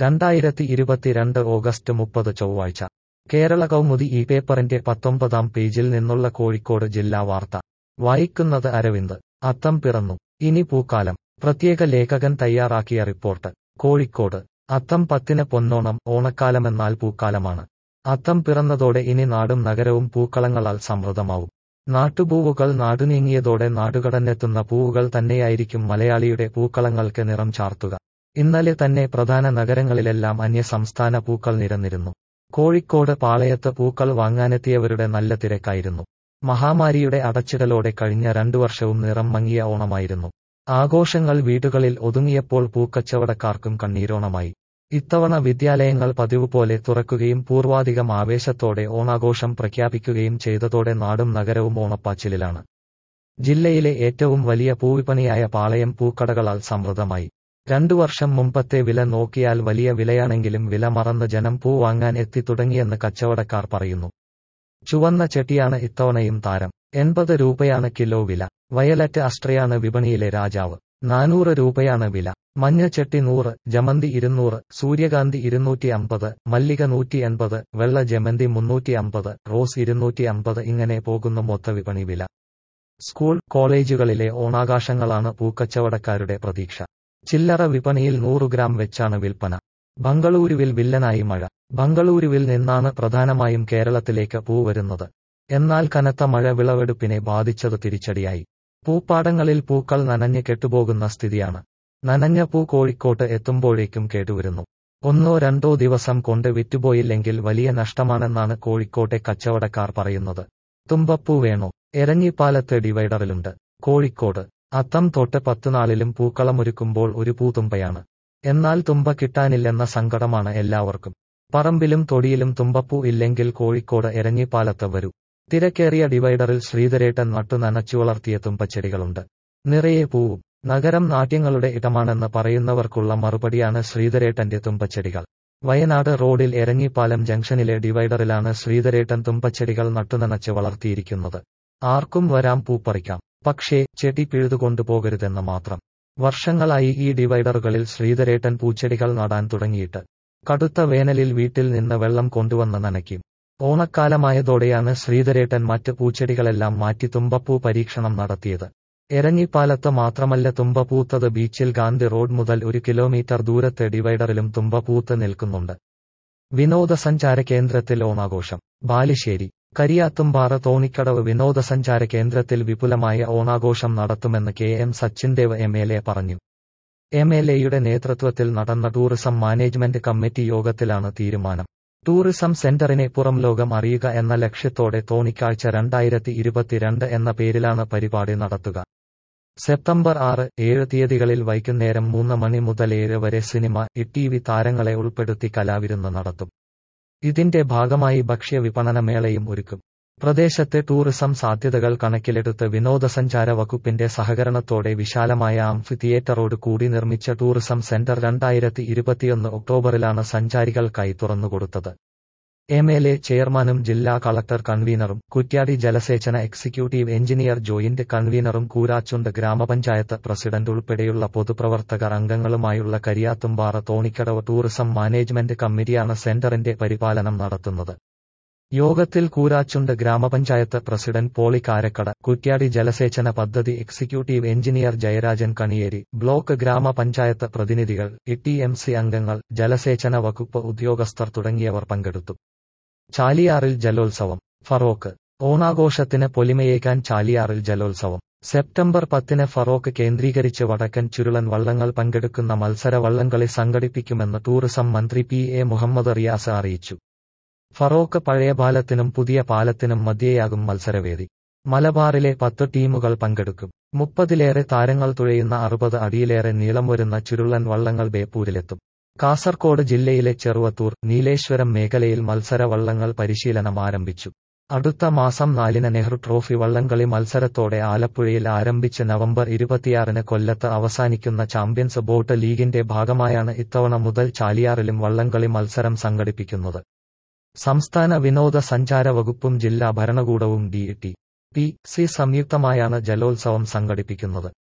രണ്ടായിരത്തി ഇരുപത്തിരണ്ട് ഓഗസ്റ്റ് മുപ്പത് ചൊവ്വാഴ്ച കേരള കൗമുദി ഈ പേപ്പറിന്റെ പത്തൊമ്പതാം പേജിൽ നിന്നുള്ള കോഴിക്കോട് ജില്ലാ വാർത്ത വായിക്കുന്നത് അരവിന്ദ് അത്തം പിറന്നു ഇനി പൂക്കാലം പ്രത്യേക ലേഖകൻ തയ്യാറാക്കിയ റിപ്പോർട്ട് കോഴിക്കോട് അത്തം പത്തിന് പൊന്നോണം ഓണക്കാലമെന്നാൽ പൂക്കാലമാണ് അത്തം പിറന്നതോടെ ഇനി നാടും നഗരവും പൂക്കളങ്ങളാൽ സമൃദ്ധമാവും നാട്ടുപൂവുകൾ നാടുനീങ്ങിയതോടെ നാടുകടന്നെത്തുന്ന പൂവുകൾ തന്നെയായിരിക്കും മലയാളിയുടെ പൂക്കളങ്ങൾക്ക് നിറം ചാർത്തുക ഇന്നലെ തന്നെ പ്രധാന നഗരങ്ങളിലെല്ലാം അന്യസംസ്ഥാന പൂക്കൾ നിരന്നിരുന്നു കോഴിക്കോട് പാളയത്ത് പൂക്കൾ വാങ്ങാനെത്തിയവരുടെ നല്ല തിരക്കായിരുന്നു മഹാമാരിയുടെ അടച്ചിടലോടെ കഴിഞ്ഞ രണ്ടു വർഷവും നിറം മങ്ങിയ ഓണമായിരുന്നു ആഘോഷങ്ങൾ വീടുകളിൽ ഒതുങ്ങിയപ്പോൾ പൂക്കച്ചവടക്കാർക്കും കണ്ണീരോണമായി ഇത്തവണ വിദ്യാലയങ്ങൾ പതിവ് പോലെ തുറക്കുകയും പൂർവാധികം ആവേശത്തോടെ ഓണാഘോഷം പ്രഖ്യാപിക്കുകയും ചെയ്തതോടെ നാടും നഗരവും ഓണപ്പാച്ചിലിലാണ് ജില്ലയിലെ ഏറ്റവും വലിയ പൂവിപണിയായ പാളയം പൂക്കടകളാൽ സമൃദ്ധമായി രണ്ടു വർഷം മുമ്പത്തെ വില നോക്കിയാൽ വലിയ വിലയാണെങ്കിലും വില മറന്ന് ജനം പൂ വാങ്ങാൻ എത്തി തുടങ്ങിയെന്ന് കച്ചവടക്കാർ പറയുന്നു ചുവന്ന ചെട്ടിയാണ് ഇത്തവണയും താരം എൺപത് രൂപയാണ് കിലോ വില വയലറ്റ് അസ്ട്രയാണ് വിപണിയിലെ രാജാവ് നാനൂറ് രൂപയാണ് വില മഞ്ഞ ചെട്ടി നൂറ് ജമന്തി ഇരുന്നൂറ് സൂര്യകാന്തി ഇരുന്നൂറ്റി അമ്പത് മല്ലിക നൂറ്റി എൺപത് വെള്ള ജമന്തി മുന്നൂറ്റി അമ്പത് റോസ് ഇരുന്നൂറ്റി അമ്പത് ഇങ്ങനെ പോകുന്നു മൊത്ത വിപണി വില സ്കൂൾ കോളേജുകളിലെ ഓണാഘോഷങ്ങളാണ് പൂക്കച്ചവടക്കാരുടെ പ്രതീക്ഷ ചില്ലറ വിപണിയിൽ നൂറ് ഗ്രാം വെച്ചാണ് വിൽപ്പന ബംഗളൂരുവിൽ വില്ലനായി മഴ ബംഗളൂരുവിൽ നിന്നാണ് പ്രധാനമായും കേരളത്തിലേക്ക് പൂ വരുന്നത് എന്നാൽ കനത്ത മഴ വിളവെടുപ്പിനെ ബാധിച്ചത് തിരിച്ചടിയായി പൂപ്പാടങ്ങളിൽ പൂക്കൾ നനഞ്ഞ് കെട്ടുപോകുന്ന സ്ഥിതിയാണ് നനഞ്ഞ പൂ കോഴിക്കോട്ട് എത്തുമ്പോഴേക്കും കേട്ടുവരുന്നു ഒന്നോ രണ്ടോ ദിവസം കൊണ്ട് വിറ്റുപോയില്ലെങ്കിൽ വലിയ നഷ്ടമാണെന്നാണ് കോഴിക്കോട്ടെ കച്ചവടക്കാർ പറയുന്നത് തുമ്പപ്പൂ വേണോ എരഞ്ഞിപ്പാലത്ത് ഡിവൈഡറിലുണ്ട് കോഴിക്കോട് അത്തം തൊട്ട് പത്തുനാളിലും പൂക്കളമൊരുക്കുമ്പോൾ ഒരു പൂതുമ്പയാണ് എന്നാൽ തുമ്പ കിട്ടാനില്ലെന്ന സങ്കടമാണ് എല്ലാവർക്കും പറമ്പിലും തൊടിയിലും തുമ്പപ്പൂ ഇല്ലെങ്കിൽ കോഴിക്കോട് എരഞ്ഞിപ്പാലത്ത് വരൂ തിരക്കേറിയ ഡിവൈഡറിൽ ശ്രീധരേട്ടൻ നട്ടു നനച്ചു വളർത്തിയ തുമ്പച്ചെടികളുണ്ട് നിറയെ പൂവും നഗരം നാട്യങ്ങളുടെ ഇടമാണെന്ന് പറയുന്നവർക്കുള്ള മറുപടിയാണ് ശ്രീധരേട്ടന്റെ തുമ്പച്ചെടികൾ വയനാട് റോഡിൽ എരഞ്ഞിപ്പാലം ജംഗ്ഷനിലെ ഡിവൈഡറിലാണ് ശ്രീധരേട്ടൻ തുമ്പച്ചെടികൾ നട്ടുനനച്ച് വളർത്തിയിരിക്കുന്നത് ആർക്കും വരാം പൂപ്പറിക്കാം പക്ഷേ ചെടി പിഴുതുകൊണ്ടുപോകരുതെന്ന് മാത്രം വർഷങ്ങളായി ഈ ഡിവൈഡറുകളിൽ ശ്രീധരേട്ടൻ പൂച്ചെടികൾ നടാൻ തുടങ്ങിയിട്ട് കടുത്ത വേനലിൽ വീട്ടിൽ നിന്ന് വെള്ളം കൊണ്ടുവന്ന് നനയ്ക്കും ഓണക്കാലമായതോടെയാണ് ശ്രീധരേട്ടൻ മറ്റ് പൂച്ചെടികളെല്ലാം മാറ്റി തുമ്പപ്പൂ പരീക്ഷണം നടത്തിയത് എരഞ്ഞിപ്പാലത്ത് മാത്രമല്ല തുമ്പ പൂത്തത് ബീച്ചിൽ ഗാന്ധി റോഡ് മുതൽ ഒരു കിലോമീറ്റർ ദൂരത്തെ ഡിവൈഡറിലും തുമ്പ പൂത്ത് നിൽക്കുന്നുണ്ട് വിനോദസഞ്ചാര കേന്ദ്രത്തിൽ ഓണാഘോഷം ബാലുശ്ശേരി കരിയാത്തുംപാറ തോണിക്കടവ് വിനോദസഞ്ചാര കേന്ദ്രത്തിൽ വിപുലമായ ഓണാഘോഷം നടത്തുമെന്ന് K M Sachindev M L A പറഞ്ഞു എം എൽ എയുടെ നേതൃത്വത്തിൽ നടന്ന ടൂറിസം മാനേജ്മെന്റ് കമ്മിറ്റി യോഗത്തിലാണ് തീരുമാനം ടൂറിസം സെന്ററിനെ പുറം ലോകം അറിയുക എന്ന ലക്ഷ്യത്തോടെ തോണിക്കാഴ്ച രണ്ടായിരത്തി ഇരുപത്തിരണ്ട് എന്ന പേരിലാണ് പരിപാടി നടത്തുക സെപ്റ്റംബർ ആറ് ഏഴ് തീയതികളിൽ വൈകുന്നേരം മൂന്ന് മണി മുതൽ ഏഴ് വരെ സിനിമ ടി വി താരങ്ങളെ ഉൾപ്പെടുത്തി കലാവിരുന്ന് നടത്തും ഇതിന്റെ ഭാഗമായി ഭക്ഷ്യ വിപണന മേളയും ഒരുക്കും പ്രദേശത്തെ ടൂറിസം സാധ്യതകൾ കണക്കിലെടുത്ത് വിനോദസഞ്ചാര വകുപ്പിന്റെ സഹകരണത്തോടെ വിശാലമായ ആംഫി തിയേറ്ററോട് കൂടി നിർമ്മിച്ച ടൂറിസം സെന്റർ രണ്ടായിരത്തി ഇരുപത്തിയൊന്ന് ഒക്ടോബറിലാണ് സഞ്ചാരികൾക്കായി തുറന്നുകൊടുത്തത് എം എൽ എ ചെയർമാനും ജില്ലാ കളക്ടർ കൺവീനറും കുറ്റ്യാടി ജലസേചന എക്സിക്യൂട്ടീവ് എഞ്ചിനീയർ ജോയിന്റ് കൺവീനറും കൂരാച്ചുണ്ട് ഗ്രാമപഞ്ചായത്ത് പ്രസിഡന്റ് ഉൾപ്പെടെയുള്ള പൊതുപ്രവർത്തകർ അംഗങ്ങളുമായുള്ള കരിയാത്തുംപാറ തോണിക്കടവ് ടൂറിസം മാനേജ്മെന്റ് കമ്മിറ്റിയാണ് സെന്ററിന്റെ പരിപാലനം നടത്തുന്നത് യോഗത്തിൽ കൂരാച്ചുണ്ട് ഗ്രാമപഞ്ചായത്ത് പ്രസിഡന്റ് പോളി കാരക്കട കുറ്റ്യാടി ജലസേചന പദ്ധതി executive engineer Jayarajan Kaniyeri block ഗ്രാമപഞ്ചായത്ത് പ്രതിനിധികൾ ടി എം സി അംഗങ്ങൾ ജലസേചന വകുപ്പ് ഉദ്യോഗസ്ഥർ തുടങ്ങിയവർ പങ്കെടുത്തു ചാലിയാറിൽ ജലോത്സവം ഫറോക്ക് ഓണാഘോഷത്തിന് പൊലിമയേക്കാൻ ചാലിയാറിൽ ജലോത്സവം സെപ്റ്റംബർ പത്തിന് ഫറോക്ക് കേന്ദ്രീകരിച്ച് വടക്കൻ ചുരുളൻ വള്ളങ്ങൾ പങ്കെടുക്കുന്ന മത്സര വള്ളംകളി സംഘടിപ്പിക്കുമെന്ന് ടൂറിസം മന്ത്രി പി എ മുഹമ്മദ് റിയാസ് അറിയിച്ചു ഫറോക്ക് പഴയ പാലത്തിനും പുതിയ പാലത്തിനും മധ്യേയാകും മത്സരവേദി മലബാറിലെ പത്ത് ടീമുകൾ പങ്കെടുക്കും മുപ്പതിലേറെ താരങ്ങൾ തുഴയുന്ന അറുപത് അടിയിലേറെ നീളം വരുന്ന ചുരുളൻ വള്ളങ്ങൾ ബേപ്പൂരിലെത്തും കാസർകോട് ജില്ലയിലെ ചെറുവത്തൂർ നീലേശ്വരം മേഖലയിൽ മത്സര വള്ളങ്ങൾ പരിശീലനം ആരംഭിച്ചു അടുത്ത മാസം നാലിന് നെഹ്റു ട്രോഫി വള്ളംകളി മത്സരത്തോടെ ആലപ്പുഴയിൽ ആരംഭിച്ച് നവംബർ ഇരുപത്തിയാറിന് കൊല്ലത്ത് അവസാനിക്കുന്ന ചാമ്പ്യൻസ് ബോട്ട് ലീഗിന്റെ ഭാഗമായാണ് ഇത്തവണ മുതൽ ചാലിയാറിലും വള്ളംകളി മത്സരം സംഘടിപ്പിക്കുന്നത് സംസ്ഥാന വിനോദസഞ്ചാര വകുപ്പും ജില്ലാ ഭരണകൂടവും ഡി ടി പി സി സംയുക്തമായാണ് ജലോത്സവം സംഘടിപ്പിക്കുന്നത്